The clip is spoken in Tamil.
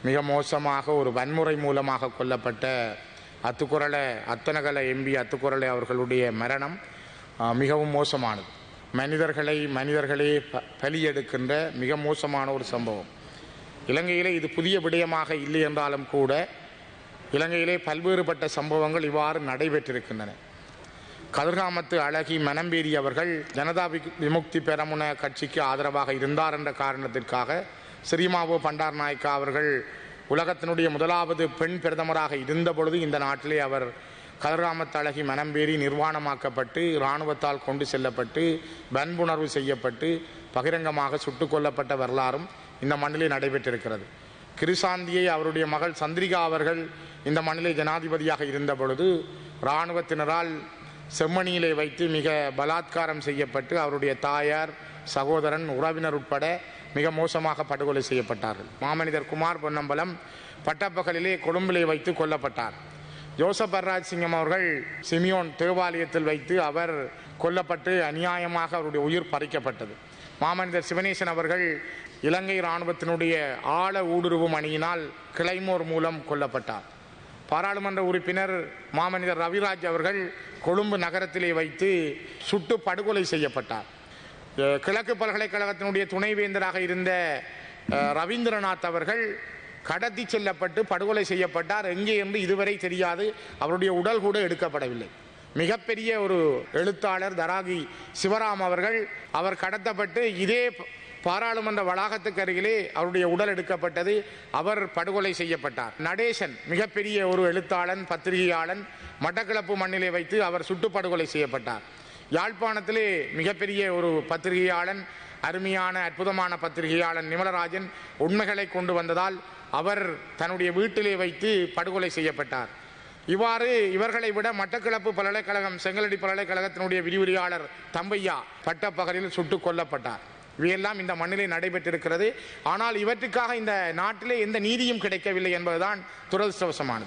மிக மோசமாக ஒரு வன்முறை மூலமாக கொல்லப்பட்ட அத்துக்குரலை அத்தனகல எம்பி அத்துக்குரலை அவர்களுடைய மரணம் ஆ, மிகவும் மோசமானது மனிதர்களை மனிதர்களே ப பலியெடுக்கின்ற மிக மோசமான ஒரு சம்பவம் இலங்கையிலே இது புதிய விடயமாக இல்லை என்றாலும் கூட இலங்கையிலே பல்வேறுபட்ட சம்பவங்கள் இவ்வாறு நடைபெற்றிருக்கின்றன கதிர்காமத்து அழகி மனம்பேரி அவர்கள் ஜனதா வி- விமுக்தி பெரமுன கட்சிக்கு ஆதரவாக இருந்தார் என்ற காரணத்திற்காக ஸ்ரீமாவோ பண்டார் நாயக்கா அவர்கள் உலகத்தினுடைய முதலாவது பெண் பிரதமராக இருந்த பொழுது இந்த நாட்டிலே அவர் கதிர்காமத்து அழகி மனம்பேரி நிர்வாணமாக்கப்பட்டு இராணுவத்தால் கொண்டு செல்லப்பட்டு வன்புணர்வு செய்யப்பட்டு பகிரங்கமாக சுட்டுக் கொல்லப்பட்ட வரலாறும் இந்த மண்ணிலே நடைபெற்றிருக்கிறது கிருசாந்தியை அவருடைய மகள் சந்திரிகா அவர்கள் இந்த மண்ணிலே ஜனாதிபதியாக இருந்த பொழுது இராணுவத்தினரால் செம்மணியிலே வைத்து மிக பலாத்காரம் செய்யப்பட்டு அவருடைய தாயார் சகோதரன் உறவினர் உட்பட மிக மோசமாக படுகொலை செய்யப்பட்டார்கள் மாமனிதர் குமார் பொன்னம்பலம் பட்டப்பகலிலே கொழும்பிலே வைத்து கொல்லப்பட்டார் ஜோசப் பர்ராஜ் சிங்கம் அவர்கள் சிமியோன் தேவாலயத்தில் வைத்து அவர் கொல்லப்பட்டு அநியாயமாக அவருடைய உயிர் பறிக்கப்பட்டது மாமனிதர் சிவனேசன் அவர்கள் இலங்கை இராணுவத்தினுடைய ஆழ ஊடுருவும் அணியினால் கிளைமோர் மூலம் கொல்லப்பட்டார் பாராளுமன்ற உறுப்பினர் மாமனிதர் ரவிராஜ் அவர்கள் கொழும்பு நகரத்திலே வைத்து சுட்டு படுகொலை செய்யப்பட்டார் அஹ் கிழக்கு பல்கலைக்கழகத்தினுடைய துணைவேந்தராக இருந்த அஹ், ரவீந்திரநாத் அவர்கள் கடத்தி செல்லப்பட்டு படுகொலை செய்யப்பட்டார் எங்கே என்று இதுவரை தெரியாது அவருடைய உடல் கூட எடுக்கப்படவில்லை மிகப்பெரிய ஒரு எழுத்தாளர் தராகி சிவராம் அவர்கள் அவர் கடத்தப்பட்டு இதே ப- பாராளுமன்ற வளாகத்துக்கு அருகிலே அவருடைய உடல் எடுக்கப்பட்டது அவர் படுகொலை செய்யப்பட்டார் நடேசன் மிகப்பெரிய ஒரு எழுத்தாளன் பத்திரிகையாளன் மட்டக்களப்பு மண்ணிலே வைத்து அவர் சுட்டு படுகொலை செய்யப்பட்டார் யாழ்ப்பாணத்திலே மிகப்பெரிய ஒரு பத்திரிகையாளன் அருமையான அற்புதமான பத்திரிகையாளன் நிமலராஜன் உண்மைகளை கொண்டு வந்ததால் அவர் தன்னுடைய வீட்டிலே வைத்து படுகொலை செய்யப்பட்டார் இவ்வாறு இவர்களை விட மட்டக்களப்பு பல்கலைக்கழகம் செங்கலடி பல்கலைக்கழகத்தினுடைய விரிவுரையாளர் தம்பையா பட்டப்பகலில் சுட்டுக் கொல்லப்பட்டார் இவையெல்லாம் இந்த மண்ணிலே நடைபெற்றிருக்கிறது ஆனால் இவற்றுக்காக இந்த நாட்டிலே எந்த நீதியும் கிடைக்கவில்லை என்பதுதான் துரதிருஷ்டவசமானது